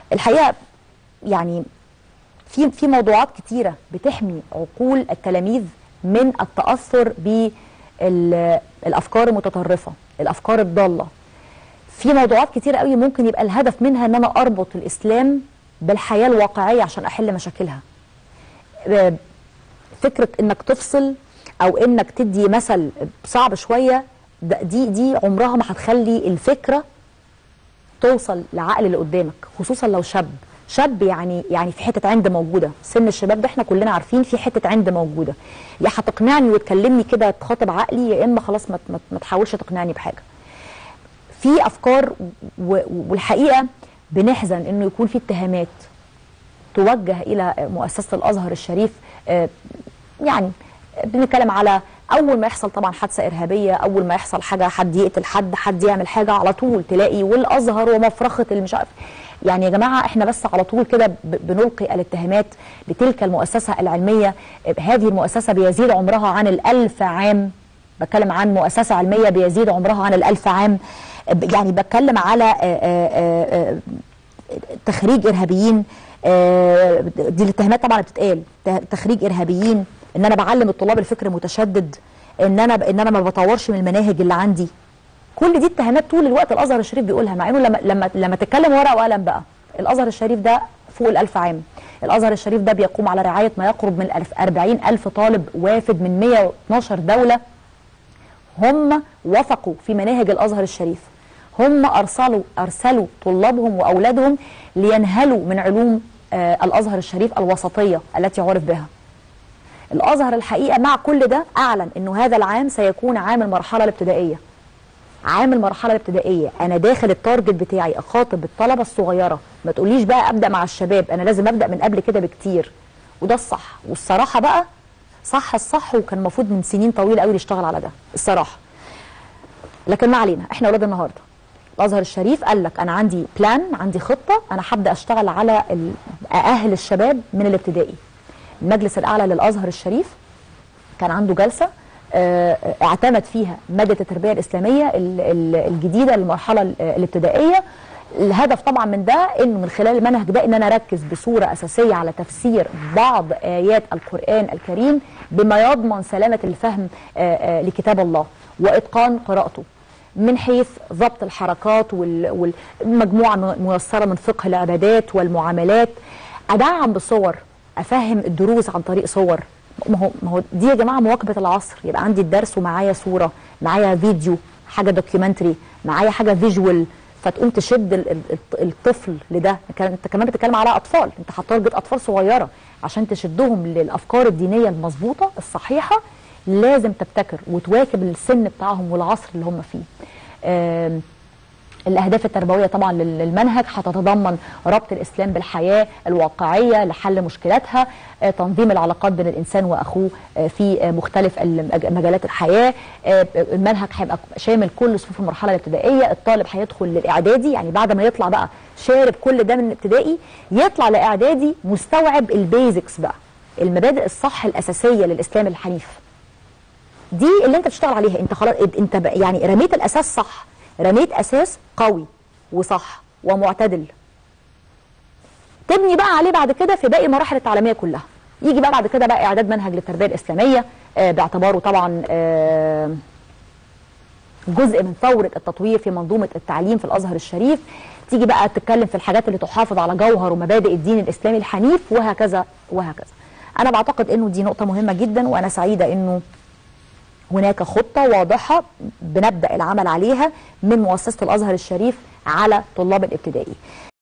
الحقيقه يعني في في موضوعات كتيره بتحمي عقول التلاميذ من التاثر بالافكار المتطرفه الافكار الضاله في موضوعات كتيره قوي ممكن يبقى الهدف منها ان انا اربط الاسلام بالحياه الواقعيه عشان احل مشاكلها آه، فكره انك تفصل او انك تدي مثل صعب شويه ده- دي دي عمرها ما هتخلي الفكره توصل لعقل اللي قدامك خصوصا لو شاب شاب يعني يعني في حته عند موجوده سن الشباب ده احنا كلنا عارفين في حته عند موجوده يا هتقنعني وتكلمني كده تخاطب عقلي يا اما خلاص ما ما- ما تحاولش تقنعني بحاجه في افكار و- والحقيقه بنحزن انه يكون في اتهامات توجه الى مؤسسه الازهر الشريف آه، يعني بنتكلم على اول ما يحصل طبعا حادثه ارهابيه اول ما يحصل حاجه حد يقتل حد حد يعمل حاجه على طول تلاقي والازهر ومفرخه المش عارف يعني يا جماعه احنا بس على طول كده ب- بنلقي الاتهامات لتلك المؤسسه العلميه هذه المؤسسه بيزيد عمرها عن الألف عام بتكلم عن مؤسسه علميه بيزيد عمرها عن الألف عام يعني بتكلم على آه، آه، آه، تخريج ارهابيين آه، دي الاتهامات طبعا بتتقال ت- تخريج ارهابيين ان انا بعلم الطلاب الفكر المتشدد ان انا ان انا ما بطورش من المناهج اللي عندي كل دي اتهامات طول الوقت الازهر الشريف بيقولها مع انه لما لما لما تتكلم ورقه وقلم بقى الازهر الشريف ده فوق الألف عام الازهر الشريف ده بيقوم على رعايه ما يقرب من الألف 40 ألف طالب وافد من 112 دوله هم وثقوا في مناهج الازهر الشريف هم ارسلوا ارسلوا طلابهم واولادهم لينهلوا من علوم آه الازهر الشريف الوسطيه التي عرف بها. الازهر الحقيقه مع كل ده اعلن انه هذا العام سيكون عام المرحله الابتدائيه. عام المرحله الابتدائيه انا داخل التارجت بتاعي اخاطب الطلبه الصغيره ما تقوليش بقى ابدا مع الشباب انا لازم ابدا من قبل كده بكتير وده الصح والصراحه بقى صح الصح وكان المفروض من سنين طويله قوي نشتغل على ده الصراحه لكن ما علينا احنا اولاد النهارده الازهر الشريف قال لك انا عندي بلان عندي خطه انا هبدا اشتغل على ال- ااهل الشباب من الابتدائي المجلس الاعلى للازهر الشريف كان عنده جلسه آه، اعتمد فيها ماده التربيه الاسلاميه ال- ال- الجديده للمرحله ال- الابتدائيه الهدف طبعا من ده انه من خلال المنهج ده ان انا اركز بصوره اساسيه على تفسير بعض ايات القران الكريم بما يضمن سلامه الفهم آه، آه، لكتاب الله واتقان قراءته من حيث ضبط الحركات وال- والمجموعه م- ميسره من فقه العبادات والمعاملات ادعم بصور افهم الدروس عن طريق صور ما هو ما هو دي يا جماعه مواكبه العصر يبقى عندي الدرس ومعايا صوره معايا فيديو حاجه دوكيومنتري معايا حاجه فيجوال فتقوم تشد ال- ال- الط- الطفل لده كان- انت كمان بتتكلم على اطفال انت هتارجت اطفال صغيره عشان تشدهم للافكار الدينيه المظبوطه الصحيحه لازم تبتكر وتواكب السن بتاعهم والعصر اللي هم فيه آم، الأهداف التربوية طبعا لل- للمنهج هتتضمن ربط الإسلام بالحياة الواقعية لحل مشكلاتها آه، تنظيم العلاقات بين الإنسان وأخوه آه، في آه، مختلف المج- مجالات الحياة آه، المنهج هيبقى شامل كل صفوف المرحلة الابتدائية الطالب هيدخل للإعدادي يعني بعد ما يطلع بقى شارب كل ده من ابتدائي يطلع لإعدادي مستوعب البيزكس بقى المبادئ الصح الأساسية للإسلام الحنيف دي اللي انت بتشتغل عليها انت خلاص انت ب- يعني رميت الاساس صح رميت اساس قوي وصح ومعتدل تبني بقى عليه بعد كده في باقي المراحل التعليميه كلها يجي بقى بعد كده بقى اعداد منهج للتربيه الاسلاميه آه باعتباره طبعا آه جزء من ثورة التطوير في منظومة التعليم في الأزهر الشريف تيجي بقى تتكلم في الحاجات اللي تحافظ على جوهر ومبادئ الدين الإسلامي الحنيف وهكذا وهكذا أنا بعتقد أنه دي نقطة مهمة جدا وأنا سعيدة أنه هناك خطة واضحة بنبدأ العمل عليها من مؤسسة الأزهر الشريف على طلاب الابتدائي